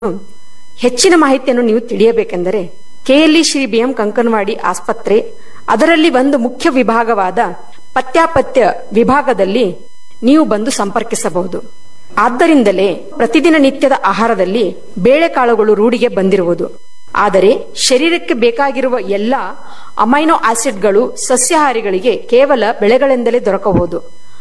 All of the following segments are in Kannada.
ಹೆಚ್ಚಿನ ಮಾಹಿತಿಯನ್ನು ನೀವು ತಿಳಿಯಬೇಕೆಂದರೆ ಕೆಎಲ್ಇ ಶ್ರೀ ಬಿಎಂ ಕಂಕನವಾಡಿ ಆಸ್ಪತ್ರೆ ಅದರಲ್ಲಿ ಒಂದು ಮುಖ್ಯ ವಿಭಾಗವಾದ ಪತ್ಯಾಪತ್ಯ ವಿಭಾಗದಲ್ಲಿ ನೀವು ಬಂದು ಸಂಪರ್ಕಿಸಬಹುದು ಆದ್ದರಿಂದಲೇ ಪ್ರತಿದಿನ ನಿತ್ಯದ ಆಹಾರದಲ್ಲಿ ಬೇಳೆಕಾಳುಗಳು ರೂಢಿಗೆ ಬಂದಿರುವುದು ಆದರೆ ಶರೀರಕ್ಕೆ ಬೇಕಾಗಿರುವ ಎಲ್ಲ ಅಮೈನೋ ಆಸಿಡ್ಗಳು ಸಸ್ಯಾಹಾರಿಗಳಿಗೆ ಕೇವಲ ಬೆಳೆಗಳೆಂದಲೇ ದೊರಕಬಹುದು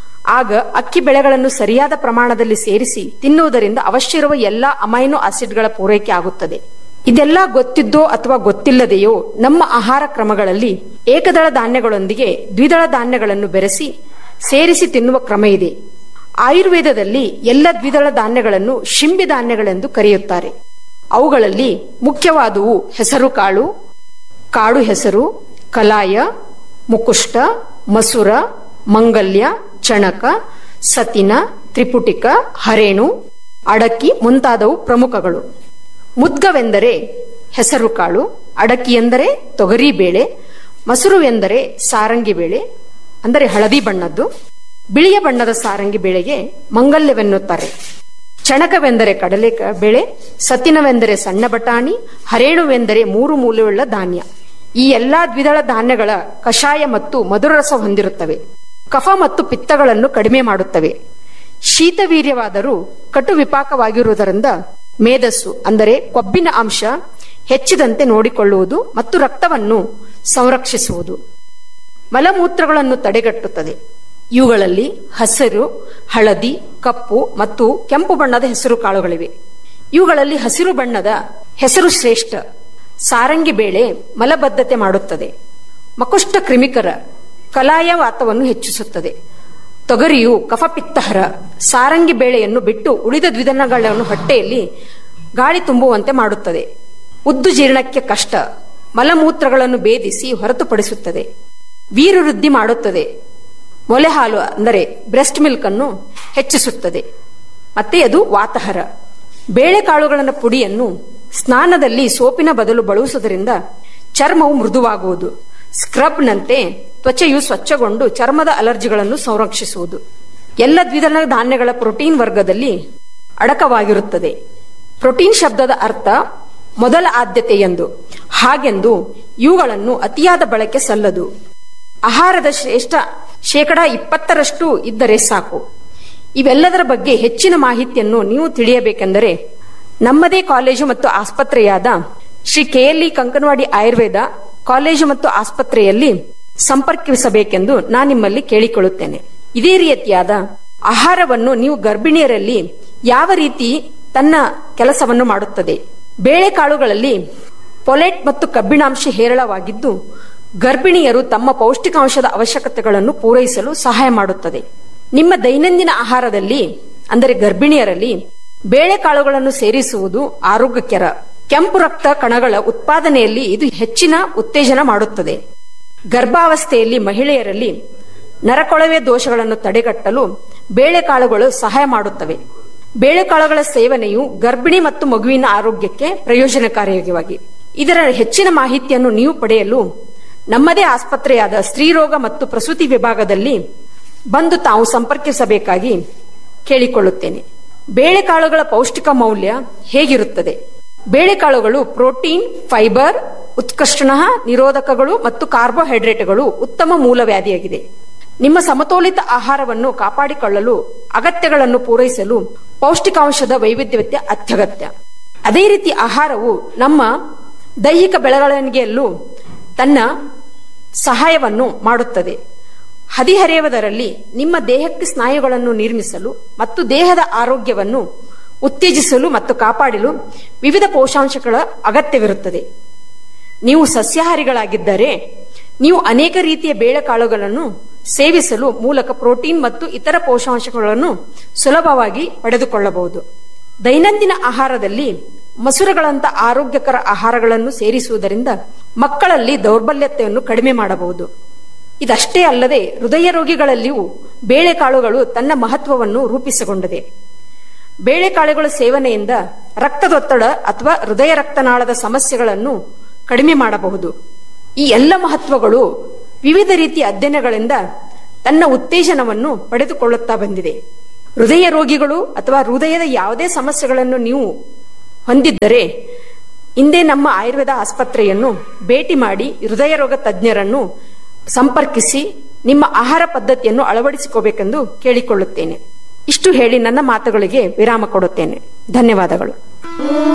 ಆಗ ಅಕ್ಕಿ ಬೆಳೆಗಳನ್ನು ಸರಿಯಾದ ಪ್ರಮಾಣದಲ್ಲಿ ಸೇರಿಸಿ ತಿನ್ನುವುದರಿಂದ ಅವಶ್ಯ ಇರುವ ಎಲ್ಲ ಅಮೈನೋ ಆಸಿಡ್ಗಳ ಪೂರೈಕೆ ಆಗುತ್ತದೆ ಇದೆಲ್ಲ ಗೊತ್ತಿದ್ದೋ ಅಥವಾ ಗೊತ್ತಿಲ್ಲದೆಯೋ ನಮ್ಮ ಆಹಾರ ಕ್ರಮಗಳಲ್ಲಿ ಏಕದಳ ಧಾನ್ಯಗಳೊಂದಿಗೆ ದ್ವಿದಳ ಧಾನ್ಯಗಳನ್ನು ಬೆರೆಸಿ ಸೇರಿಸಿ ತಿನ್ನುವ ಕ್ರಮ ಇದೆ ಆಯುರ್ವೇದದಲ್ಲಿ ಎಲ್ಲ ದ್ವಿದಳ ಧಾನ್ಯಗಳನ್ನು ಶಿಂಬಿ ಧಾನ್ಯಗಳೆಂದು ಕರೆಯುತ್ತಾರೆ ಅವುಗಳಲ್ಲಿ ಮುಖ್ಯವಾದವು ಹೆಸರು ಕಾಳು ಕಾಡು ಹೆಸರು ಕಲಾಯ ಮುಕುಷ್ಟ ಮಸುರ ಮಂಗಲ್ಯ ಚಣಕ ಸತಿನ ತ್ರಿಪುಟಿಕ ಹರೇಣು ಅಡಕಿ ಮುಂತಾದವು ಪ್ರಮುಖಗಳು ಮುದ್ಗವೆಂದರೆ ಹೆಸರು ಕಾಳು ಅಡಕಿ ಎಂದರೆ ತೊಗರಿ ಬೇಳೆ ಮಸರು ಎಂದರೆ ಸಾರಂಗಿ ಬೇಳೆ ಅಂದರೆ ಹಳದಿ ಬಣ್ಣದ್ದು ಬಿಳಿಯ ಬಣ್ಣದ ಸಾರಂಗಿ ಬೇಳೆಗೆ ಮಂಗಲ್ಯವೆನ್ನುತ್ತಾರೆ ಚಣಕವೆಂದರೆ ಕಡಲೆ ಬೇಳೆ ಸತಿನವೆಂದರೆ ಸಣ್ಣ ಬಟಾಣಿ ಹರೇಣುವೆಂದರೆ ಮೂರು ಮೂಲೆಯುಳ್ಳ ಧಾನ್ಯ ಈ ಎಲ್ಲಾ ದ್ವಿದಳ ಧಾನ್ಯಗಳ ಕಷಾಯ ಮತ್ತು ಮಧುರರಸ ಹೊಂದಿರುತ್ತವೆ ಕಫ ಮತ್ತು ಪಿತ್ತಗಳನ್ನು ಕಡಿಮೆ ಮಾಡುತ್ತವೆ ಶೀತವೀರ್ಯವಾದರೂ ಕಟು ವಿಪಾಕವಾಗಿರುವುದರಿಂದ ಮೇಧಸ್ಸು ಅಂದರೆ ಕೊಬ್ಬಿನ ಅಂಶ ಹೆಚ್ಚಿದಂತೆ ನೋಡಿಕೊಳ್ಳುವುದು ಮತ್ತು ರಕ್ತವನ್ನು ಸಂರಕ್ಷಿಸುವುದು ಮಲಮೂತ್ರಗಳನ್ನು ತಡೆಗಟ್ಟುತ್ತದೆ ಇವುಗಳಲ್ಲಿ ಹಸಿರು ಹಳದಿ ಕಪ್ಪು ಮತ್ತು ಕೆಂಪು ಬಣ್ಣದ ಹೆಸರು ಕಾಳುಗಳಿವೆ ಇವುಗಳಲ್ಲಿ ಹಸಿರು ಬಣ್ಣದ ಹೆಸರು ಶ್ರೇಷ್ಠ ಸಾರಂಗಿ ಬೇಳೆ ಮಲಬದ್ಧತೆ ಮಾಡುತ್ತದೆ ಮಕುಷ್ಟ ಕ್ರಿಮಿಕರ ಕಲಾಯ ವಾತವನ್ನು ಹೆಚ್ಚಿಸುತ್ತದೆ ತೊಗರಿಯು ಕಫಪಿತ್ತಹರ ಸಾರಂಗಿ ಬೇಳೆಯನ್ನು ಬಿಟ್ಟು ಉಳಿದ ದ್ವಿದನಗಳನ್ನು ಹೊಟ್ಟೆಯಲ್ಲಿ ಗಾಳಿ ತುಂಬುವಂತೆ ಮಾಡುತ್ತದೆ ಉದ್ದು ಜೀರ್ಣಕ್ಕೆ ಕಷ್ಟ ಮಲಮೂತ್ರಗಳನ್ನು ಭೇದಿಸಿ ಹೊರತುಪಡಿಸುತ್ತದೆ ವೀರವೃದ್ಧಿ ಮಾಡುತ್ತದೆ ಮೊಲೆ ಹಾಲು ಅಂದರೆ ಬ್ರೆಸ್ಟ್ ಮಿಲ್ಕ್ ಅನ್ನು ಹೆಚ್ಚಿಸುತ್ತದೆ ಮತ್ತೆ ಅದು ವಾತಹರ ಬೇಳೆಕಾಳುಗಳ ಪುಡಿಯನ್ನು ಸ್ನಾನದಲ್ಲಿ ಸೋಪಿನ ಬದಲು ಬಳಸುವುದರಿಂದ ಚರ್ಮವು ಮೃದುವಾಗುವುದು ಸ್ಕ್ರಬ್ನಂತೆ ತ್ವಚೆಯು ಸ್ವಚ್ಛಗೊಂಡು ಚರ್ಮದ ಅಲರ್ಜಿಗಳನ್ನು ಸಂರಕ್ಷಿಸುವುದು ಎಲ್ಲ ದ್ವಿದಳ ಧಾನ್ಯಗಳ ಪ್ರೋಟೀನ್ ವರ್ಗದಲ್ಲಿ ಅಡಕವಾಗಿರುತ್ತದೆ ಪ್ರೋಟೀನ್ ಶಬ್ದದ ಅರ್ಥ ಮೊದಲ ಆದ್ಯತೆ ಎಂದು ಹಾಗೆಂದು ಇವುಗಳನ್ನು ಅತಿಯಾದ ಬಳಕೆ ಸಲ್ಲದು ಆಹಾರದ ಶ್ರೇಷ್ಠ ಶೇಕಡಾ ಇಪ್ಪತ್ತರಷ್ಟು ಇದ್ದರೆ ಸಾಕು ಇವೆಲ್ಲದರ ಬಗ್ಗೆ ಹೆಚ್ಚಿನ ಮಾಹಿತಿಯನ್ನು ನೀವು ತಿಳಿಯಬೇಕೆಂದರೆ ನಮ್ಮದೇ ಕಾಲೇಜು ಮತ್ತು ಆಸ್ಪತ್ರೆಯಾದ ಶ್ರೀ ಕೆಎಲ್ಇ ಕಂಕನವಾಡಿ ಆಯುರ್ವೇದ ಕಾಲೇಜು ಮತ್ತು ಆಸ್ಪತ್ರೆಯಲ್ಲಿ ಸಂಪರ್ಕಿಸಬೇಕೆಂದು ನಾನು ನಿಮ್ಮಲ್ಲಿ ಕೇಳಿಕೊಳ್ಳುತ್ತೇನೆ ಇದೇ ರೀತಿಯಾದ ಆಹಾರವನ್ನು ನೀವು ಗರ್ಭಿಣಿಯರಲ್ಲಿ ಯಾವ ರೀತಿ ತನ್ನ ಕೆಲಸವನ್ನು ಮಾಡುತ್ತದೆ ಬೇಳೆಕಾಳುಗಳಲ್ಲಿ ಪೊಲೆಟ್ ಮತ್ತು ಕಬ್ಬಿಣಾಂಶ ಹೇರಳವಾಗಿದ್ದು ಗರ್ಭಿಣಿಯರು ತಮ್ಮ ಪೌಷ್ಟಿಕಾಂಶದ ಅವಶ್ಯಕತೆಗಳನ್ನು ಪೂರೈಸಲು ಸಹಾಯ ಮಾಡುತ್ತದೆ ನಿಮ್ಮ ದೈನಂದಿನ ಆಹಾರದಲ್ಲಿ ಅಂದರೆ ಗರ್ಭಿಣಿಯರಲ್ಲಿ ಬೇಳೆಕಾಳುಗಳನ್ನು ಸೇರಿಸುವುದು ಆರೋಗ್ಯಕರ ಕೆಂಪು ರಕ್ತ ಕಣಗಳ ಉತ್ಪಾದನೆಯಲ್ಲಿ ಇದು ಹೆಚ್ಚಿನ ಉತ್ತೇಜನ ಮಾಡುತ್ತದೆ ಗರ್ಭಾವಸ್ಥೆಯಲ್ಲಿ ಮಹಿಳೆಯರಲ್ಲಿ ನರಕೊಳವೆ ದೋಷಗಳನ್ನು ತಡೆಗಟ್ಟಲು ಬೇಳೆಕಾಳುಗಳು ಸಹಾಯ ಮಾಡುತ್ತವೆ ಬೇಳೆಕಾಳುಗಳ ಸೇವನೆಯು ಗರ್ಭಿಣಿ ಮತ್ತು ಮಗುವಿನ ಆರೋಗ್ಯಕ್ಕೆ ಪ್ರಯೋಜನಕಾರಿಯಾಗಿ ಇದರ ಹೆಚ್ಚಿನ ಮಾಹಿತಿಯನ್ನು ನೀವು ಪಡೆಯಲು ನಮ್ಮದೇ ಆಸ್ಪತ್ರೆಯಾದ ಸ್ತ್ರೀರೋಗ ಮತ್ತು ಪ್ರಸೂತಿ ವಿಭಾಗದಲ್ಲಿ ಬಂದು ತಾವು ಸಂಪರ್ಕಿಸಬೇಕಾಗಿ ಕೇಳಿಕೊಳ್ಳುತ್ತೇನೆ ಬೇಳೆಕಾಳುಗಳ ಪೌಷ್ಟಿಕ ಮೌಲ್ಯ ಹೇಗಿರುತ್ತದೆ ಬೇಳೆಕಾಳುಗಳು ಪ್ರೋಟೀನ್ ಫೈಬರ್ ಉತ್ಕರ್ಷಣ ನಿರೋಧಕಗಳು ಮತ್ತು ಕಾರ್ಬೋಹೈಡ್ರೇಟ್ಗಳು ಉತ್ತಮ ಮೂಲವ್ಯಾಧಿಯಾಗಿದೆ ನಿಮ್ಮ ಸಮತೋಲಿತ ಆಹಾರವನ್ನು ಕಾಪಾಡಿಕೊಳ್ಳಲು ಅಗತ್ಯಗಳನ್ನು ಪೂರೈಸಲು ಪೌಷ್ಟಿಕಾಂಶದ ವೈವಿಧ್ಯತೆ ಅತ್ಯಗತ್ಯ ಅದೇ ರೀತಿ ಆಹಾರವು ನಮ್ಮ ದೈಹಿಕ ಬೆಳವಣಿಗೆಯಲ್ಲೂ ತನ್ನ ಸಹಾಯವನ್ನು ಮಾಡುತ್ತದೆ ಹದಿಹರೆಯುವುದರಲ್ಲಿ ನಿಮ್ಮ ದೇಹಕ್ಕೆ ಸ್ನಾಯುಗಳನ್ನು ನಿರ್ಮಿಸಲು ಮತ್ತು ದೇಹದ ಆರೋಗ್ಯವನ್ನು ಉತ್ತೇಜಿಸಲು ಮತ್ತು ಕಾಪಾಡಲು ವಿವಿಧ ಪೋಷಾಂಶಗಳ ಅಗತ್ಯವಿರುತ್ತದೆ ನೀವು ಸಸ್ಯಾಹಾರಿಗಳಾಗಿದ್ದರೆ ನೀವು ಅನೇಕ ರೀತಿಯ ಬೇಳೆಕಾಳುಗಳನ್ನು ಸೇವಿಸಲು ಮೂಲಕ ಪ್ರೋಟೀನ್ ಮತ್ತು ಇತರ ಪೋಷಾಂಶಗಳನ್ನು ಸುಲಭವಾಗಿ ಪಡೆದುಕೊಳ್ಳಬಹುದು ದೈನಂದಿನ ಆಹಾರದಲ್ಲಿ ಮಸೂರಗಳಂತ ಆರೋಗ್ಯಕರ ಆಹಾರಗಳನ್ನು ಸೇರಿಸುವುದರಿಂದ ಮಕ್ಕಳಲ್ಲಿ ದೌರ್ಬಲ್ಯತೆಯನ್ನು ಕಡಿಮೆ ಮಾಡಬಹುದು ಇದಷ್ಟೇ ಅಲ್ಲದೆ ಹೃದಯ ರೋಗಿಗಳಲ್ಲಿಯೂ ಬೇಳೆಕಾಳುಗಳು ತನ್ನ ಮಹತ್ವವನ್ನು ರೂಪಿಸಿಕೊಂಡಿದೆ ಬೇಳೆಕಾಳುಗಳ ಸೇವನೆಯಿಂದ ರಕ್ತದೊತ್ತಡ ಅಥವಾ ಹೃದಯ ರಕ್ತನಾಳದ ಸಮಸ್ಯೆಗಳನ್ನು ಕಡಿಮೆ ಮಾಡಬಹುದು ಈ ಎಲ್ಲ ಮಹತ್ವಗಳು ವಿವಿಧ ರೀತಿಯ ಅಧ್ಯಯನಗಳಿಂದ ತನ್ನ ಉತ್ತೇಜನವನ್ನು ಪಡೆದುಕೊಳ್ಳುತ್ತಾ ಬಂದಿದೆ ಹೃದಯ ರೋಗಿಗಳು ಅಥವಾ ಹೃದಯದ ಯಾವುದೇ ಸಮಸ್ಯೆಗಳನ್ನು ನೀವು ಹೊಂದಿದ್ದರೆ ಇಂದೇ ನಮ್ಮ ಆಯುರ್ವೇದ ಆಸ್ಪತ್ರೆಯನ್ನು ಭೇಟಿ ಮಾಡಿ ಹೃದಯ ರೋಗ ತಜ್ಞರನ್ನು ಸಂಪರ್ಕಿಸಿ ನಿಮ್ಮ ಆಹಾರ ಪದ್ಧತಿಯನ್ನು ಅಳವಡಿಸಿಕೋಬೇಕೆಂದು ಕೇಳಿಕೊಳ್ಳುತ್ತೇನೆ ಇಷ್ಟು ಹೇಳಿ ನನ್ನ ಮಾತುಗಳಿಗೆ ವಿರಾಮ ಕೊಡುತ್ತೇನೆ ಧನ್ಯವಾದಗಳು